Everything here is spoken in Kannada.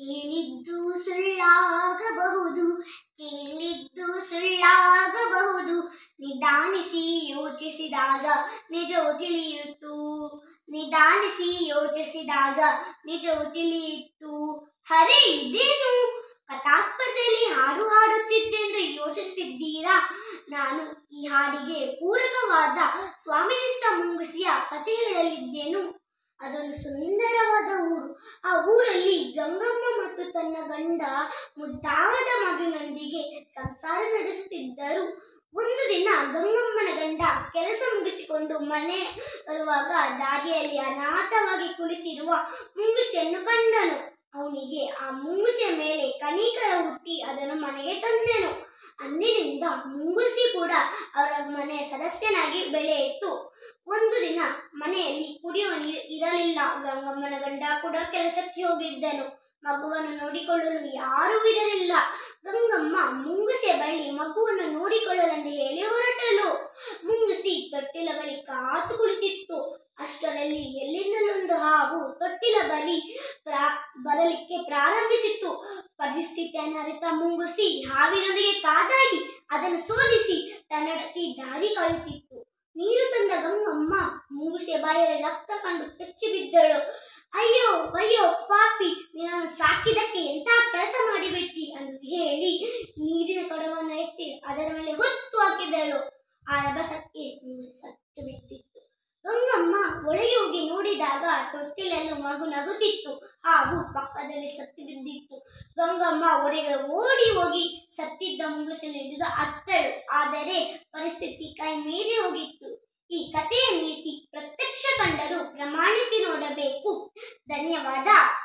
ಹೇಳಿದ್ದು ಸುಳ್ಳಾಗಬಹುದು ಕೇಳಿದ್ದು ಸುಳ್ಳಾಗಬಹುದು ನಿಧಾನಿಸಿ ಯೋಚಿಸಿದಾಗ ನಿಜವು ತಿಳಿಯಿತು ನಿಧಾನಿಸಿ ಯೋಚಿಸಿದಾಗ ನಿಜವು ತಿಳಿಯಿತು ಹರೇ ಇದೇನು ಕಥಾಸ್ಪರ್ಧೆಯಲ್ಲಿ ಹಾಡು ಹಾಡುತ್ತಿದ್ದೆಂದು ಯೋಚಿಸುತ್ತಿದ್ದೀರಾ ನಾನು ಈ ಹಾಡಿಗೆ ಪೂರಕವಾದ ಸ್ವಾಮಿನಿಷ್ಠ ಮುಂಗುಸಿಯ ಕಥೆ ಹೇಳಲಿದ್ದೇನು ಅದೊಂದು ಸುಂದರವಾದ ಊರು ಆ ಊರಲ್ಲಿ ಗಂಗಮ್ಮ ಮತ್ತು ತನ್ನ ಗಂಡ ಮುದ್ದಾದ ಮಗನೊಂದಿಗೆ ಸಂಸಾರ ನಡೆಸುತ್ತಿದ್ದರು ಒಂದು ದಿನ ಗಂಗಮ್ಮನ ಗಂಡ ಕೆಲಸ ಮುಗಿಸಿಕೊಂಡು ಮನೆ ಬರುವಾಗ ದಾರಿಯಲ್ಲಿ ಅನಾಥವಾಗಿ ಕುಳಿತಿರುವ ಮುಂಗುಸಿಯನ್ನು ಕಂಡನು ಅವನಿಗೆ ಆ ಮುಂಗುಸಿಯ ಮೇಲೆ ಕನಿಕರ ಹುಟ್ಟಿ ಅದನ್ನು ಮನೆಗೆ ತಂದೆನು ಅಂದಿನಿಂದ ಮುಂಗುಸಿ ಕೂಡ ಅವರ ಮನೆಯ ಸದಸ್ಯನಾಗಿ ಬೆಳೆಯಿತು ಒಂದು ದಿನ ಮನೆಯಲ್ಲಿ ಕುಡಿಯುವ ನೀರು ಇರಲಿಲ್ಲ ಗಂಗಮ್ಮನ ಗಂಡ ಕೂಡ ಕೆಲಸಕ್ಕೆ ಹೋಗಿದ್ದನು ಮಗುವನ್ನು ನೋಡಿಕೊಳ್ಳಲು ಯಾರೂ ಇರಲಿಲ್ಲ ಗಂಗಮ್ಮ ಮುಂಗುಸಿಯ ಬಳಿ ಮಗುವನ್ನು ನೋಡಿಕೊಳ್ಳಲೆಂದು ಹೇಳಿ ಹೊರಟಲು ಮುಂಗುಸಿ ತೊಟ್ಟಿಲ ಬಳಿ ಕಾತು ಕುಳಿತಿತ್ತು ಅಷ್ಟರಲ್ಲಿ ಎಲ್ಲಿಂದಲೊಂದು ಹಾವು ತೊಟ್ಟಿಲ ಬಳಿ ಪ್ರಾ ಬರಲಿಕ್ಕೆ ಪ್ರಾರಂಭಿಸಿತು ಪರಿಸ್ಥಿತಿಯನ್ನು ಅರಿತ ಮುಂಗುಸಿ ಹಾವಿನೊಂದಿಗೆ ಕಾದಾಡಿ ಅದನ್ನು ಸೋಲಿಸಿ ತನ್ನಡತಿ ದಾರಿ ಕಾಯುತ್ತಿತ್ತು ನೀರು ತಂದ ಗಂಗಮ್ಮ ಮುಂಗುಸಿಯ ಬಾಯಲ್ಲಿ ರಕ್ತ ಕಂಡು ಬೆಚ್ಚಿ ಬಿದ್ದಳು ಅಯ್ಯೋ ಅಯ್ಯೋ ಪಾಪಿ ನಿನ್ನನ್ನು ಸಾಕಿದಕ್ಕೆ ಎಂಥ ಕೆಲಸ ಮಾಡಿಬಿಟ್ಟಿ ಎಂದು ಹೇಳಿ ನೀರಿನ ಕೊಡವನ್ನು ಎತ್ತಿ ಅದರ ಮೇಲೆ ಹೊತ್ತು ಹಾಕಿದಳು ಆ ರಭಸಕ್ಕೆ ಮುಂಗುಸಿ ಸತ್ತು ಬಿದ್ದಿತ್ತು ಗಂಗಮ್ಮ ಒಳಗೆ ಹೋಗಿ ನೋಡಿದಾಗ ತೊಟ್ಟಿಲನ್ನು ಮಗು ನಗುತ್ತಿತ್ತು ಹಾವು ಪಕ್ಕದಲ್ಲಿ ಸತ್ತು ಬಿದ್ದಿತ್ತು ಗಂಗಮ್ಮ ಹೊರಗೆ ಓಡಿ ಹೋಗಿ ಸತ್ತಿದ್ದ ಮುಂಗುಸನ್ನು ಹಿಡಿದು ಅತ್ತಳು ಆದರೆ ಪರಿಸ್ಥಿತಿ ಕೈ ಮೀರಿ ಹೋಗಿತ್ತು ಈ ಕಥೆಯ ನೀತಿ ಪ್ರತ್ಯಕ್ಷ ಕಂಡರೂ ಪ್ರಮಾಣಿಸಿ ನೋಡಬೇಕು ಧನ್ಯವಾದ